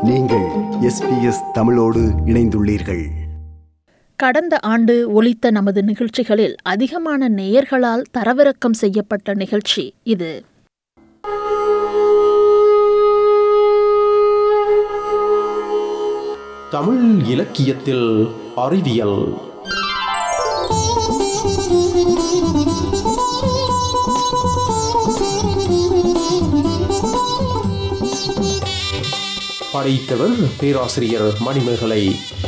நீங்கள் எஸ்பிஎஸ் தமிழோடு இணைந்துள்ளீர்கள் கடந்த ஆண்டு ஒலித்த நமது நிகழ்ச்சிகளில் அதிகமான நேயர்களால் தரவிறக்கம் செய்யப்பட்ட நிகழ்ச்சி இது தமிழ் இலக்கியத்தில் அறிவியல் படைத்தவர் பேராசிரியர் மணிமேகலை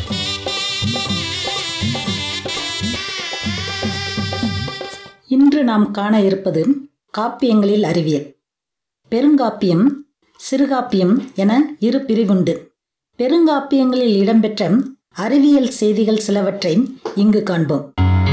இன்று நாம் காண இருப்பது காப்பியங்களில் அறிவியல் பெருங்காப்பியம் சிறுகாப்பியம் என இரு பிரிவுண்டு பெருங்காப்பியங்களில் இடம்பெற்ற அறிவியல் செய்திகள் சிலவற்றை இங்கு காண்போம்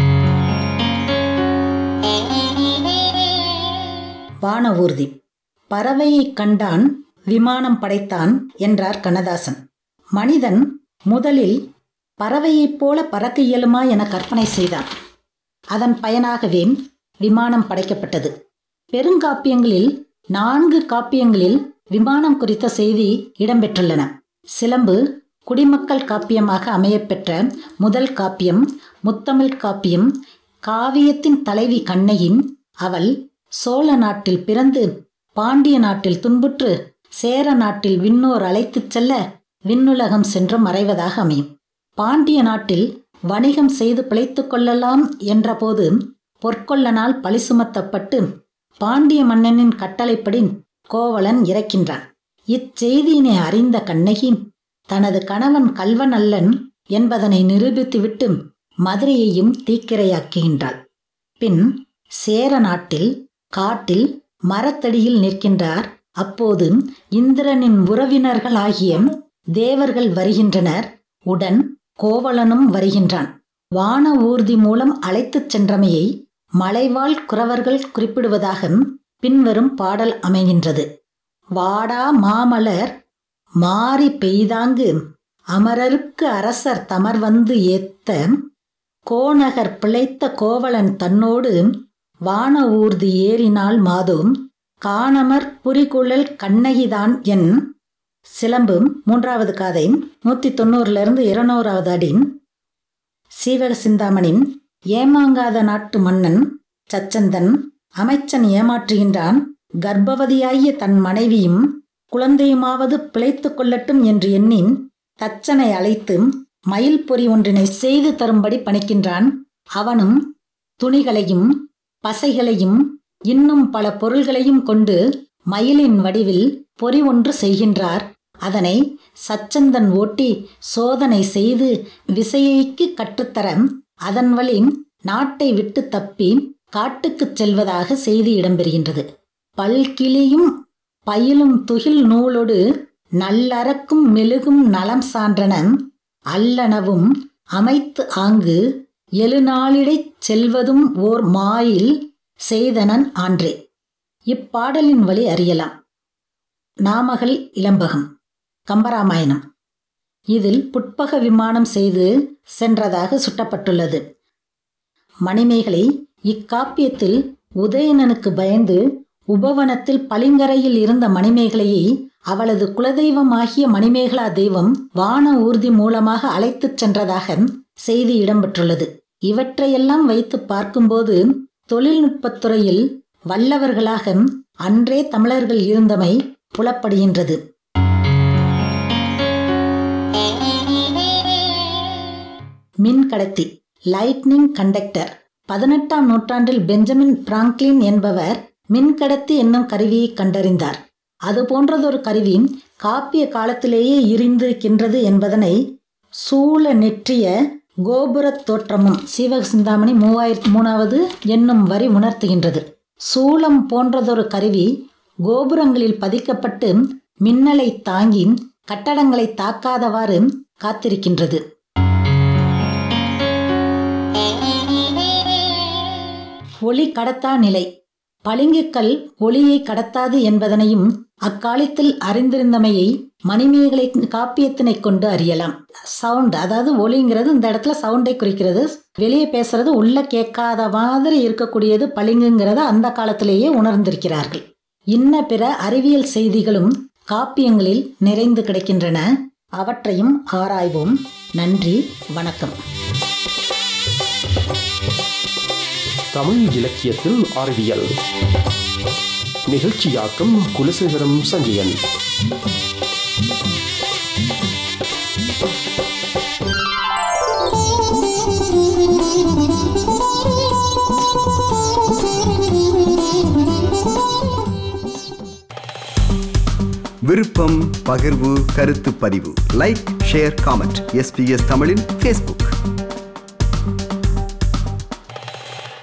வான ஊர்தி பறவையை கண்டான் விமானம் படைத்தான் என்றார் கண்ணதாசன் மனிதன் முதலில் பறவையைப் போல பறக்க இயலுமா என கற்பனை செய்தான் அதன் பயனாகவே விமானம் படைக்கப்பட்டது பெருங்காப்பியங்களில் நான்கு காப்பியங்களில் விமானம் குறித்த செய்தி இடம்பெற்றுள்ளன சிலம்பு குடிமக்கள் காப்பியமாக அமையப்பெற்ற முதல் காப்பியம் முத்தமிழ் காப்பியம் காவியத்தின் தலைவி கண்ணகி அவள் சோழ நாட்டில் பிறந்து பாண்டிய நாட்டில் துன்புற்று சேர நாட்டில் விண்ணோர் அழைத்துச் செல்ல விண்ணுலகம் சென்று மறைவதாக அமையும் பாண்டிய நாட்டில் வணிகம் செய்து பிழைத்துக் கொள்ளலாம் என்றபோது பொற்கொள்ளனால் பழி சுமத்தப்பட்டு பாண்டிய மன்னனின் கட்டளைப்படி கோவலன் இறக்கின்றான் இச்செய்தியினை அறிந்த கண்ணகி தனது கணவன் கல்வன் அல்லன் என்பதனை நிரூபித்துவிட்டு மதுரையையும் தீக்கிரையாக்குகின்றாள் பின் சேர நாட்டில் காட்டில் மரத்தடியில் நிற்கின்றார் அப்போது இந்திரனின் உறவினர்களாகிய தேவர்கள் வருகின்றனர் உடன் கோவலனும் வருகின்றான் வான ஊர்தி மூலம் அழைத்துச் சென்றமையை மலைவாழ் குறவர்கள் குறிப்பிடுவதாக பின்வரும் பாடல் அமைகின்றது வாடா மாமலர் மாறி பெய்தாங்கு அமரருக்கு அரசர் தமர் வந்து ஏத்த கோநகர் பிழைத்த கோவலன் தன்னோடு வான ஊர்தி ஏறினால் மாதும் காணமர் புரிகுழல் கண்ணகிதான் என் சிலம்பு மூன்றாவது காதை நூற்றி தொண்ணூறுலேருந்து இருநூறாவது அடி சீவக சிந்தாமணின் ஏமாங்காத நாட்டு மன்னன் சச்சந்தன் அமைச்சன் ஏமாற்றுகின்றான் கர்ப்பவதியாகிய தன் மனைவியும் குழந்தையுமாவது பிழைத்துக் கொள்ளட்டும் என்று எண்ணி தச்சனை அழைத்து மயில் பொறி ஒன்றினை செய்து தரும்படி பணிக்கின்றான் அவனும் துணிகளையும் பசைகளையும் இன்னும் பல பொருள்களையும் கொண்டு மயிலின் வடிவில் பொறி ஒன்று செய்கின்றார் அதனை சச்சந்தன் ஓட்டி சோதனை செய்து விசையைக்கு கற்றுத்தர அதன் வழி நாட்டை விட்டு தப்பி காட்டுக்குச் செல்வதாக செய்தி இடம்பெறுகின்றது பல்கிளியும் பயிலும் துகில் நூலொடு நல்லறக்கும் மெழுகும் நலம் சான்றன அல்லனவும் அமைத்து ஆங்கு எழுநாளிடைச் செல்வதும் ஓர் மாயில் செய்தனன் ஆன்றே இப்பாடலின் வழி அறியலாம் நாமகள் இளம்பகம் கம்பராமாயணம் இதில் புட்பக விமானம் செய்து சென்றதாக சுட்டப்பட்டுள்ளது மணிமேகலை இக்காப்பியத்தில் உதயணனுக்கு பயந்து உபவனத்தில் பளிங்கரையில் இருந்த மணிமேகலையை அவளது குலதெய்வமாகிய மணிமேகலா தெய்வம் வான ஊர்தி மூலமாக அழைத்துச் சென்றதாக செய்தி இடம்பெற்றுள்ளது இவற்றையெல்லாம் வைத்து பார்க்கும்போது தொழில்நுட்பத்துறையில் வல்லவர்களாக அன்றே தமிழர்கள் இருந்தமை புலப்படுகின்றது மின்கடத்தி லைட்னிங் கண்டக்டர் பதினெட்டாம் நூற்றாண்டில் பெஞ்சமின் பிராங்க்லின் என்பவர் மின்கடத்தி என்னும் கருவியை கண்டறிந்தார் அது போன்றதொரு கருவி காப்பிய காலத்திலேயே இருந்திருக்கின்றது என்பதனை சூழ நெற்றிய கோபுரத் தோற்றமும் சீவக சிந்தாமணி மூவாயிரத்தி மூணாவது என்னும் வரி உணர்த்துகின்றது சூளம் போன்றதொரு கருவி கோபுரங்களில் பதிக்கப்பட்டு மின்னலை தாங்கி கட்டடங்களை தாக்காதவாறு காத்திருக்கின்றது ஒளி கடத்தா நிலை பளிங்குக்கல் ஒளியை கடத்தாது என்பதனையும் அக்காலத்தில் அறிந்திருந்தமையை மணிமேகலை காப்பியத்தினை கொண்டு அறியலாம் சவுண்ட் அதாவது ஒளிங்கிறது இந்த இடத்துல சவுண்டை குறிக்கிறது வெளியே பேசுறது உள்ள கேட்காத மாதிரி இருக்கக்கூடியது பளிங்குங்கிறத அந்த காலத்திலேயே உணர்ந்திருக்கிறார்கள் இன்ன பிற அறிவியல் செய்திகளும் காப்பியங்களில் நிறைந்து கிடக்கின்றன அவற்றையும் ஆராய்வோம் நன்றி வணக்கம் தமிழ் இலக்கியத்தில் அறிவியல் நிகழ்ச்சியாக்கம் குலசேகரம் சஞ்சயன் விருப்பம் பகிர்வு கருத்து பதிவு லைக் ஷேர் காமெண்ட் எஸ்பிஎஸ் தமிழின் ஃபேஸ்புக்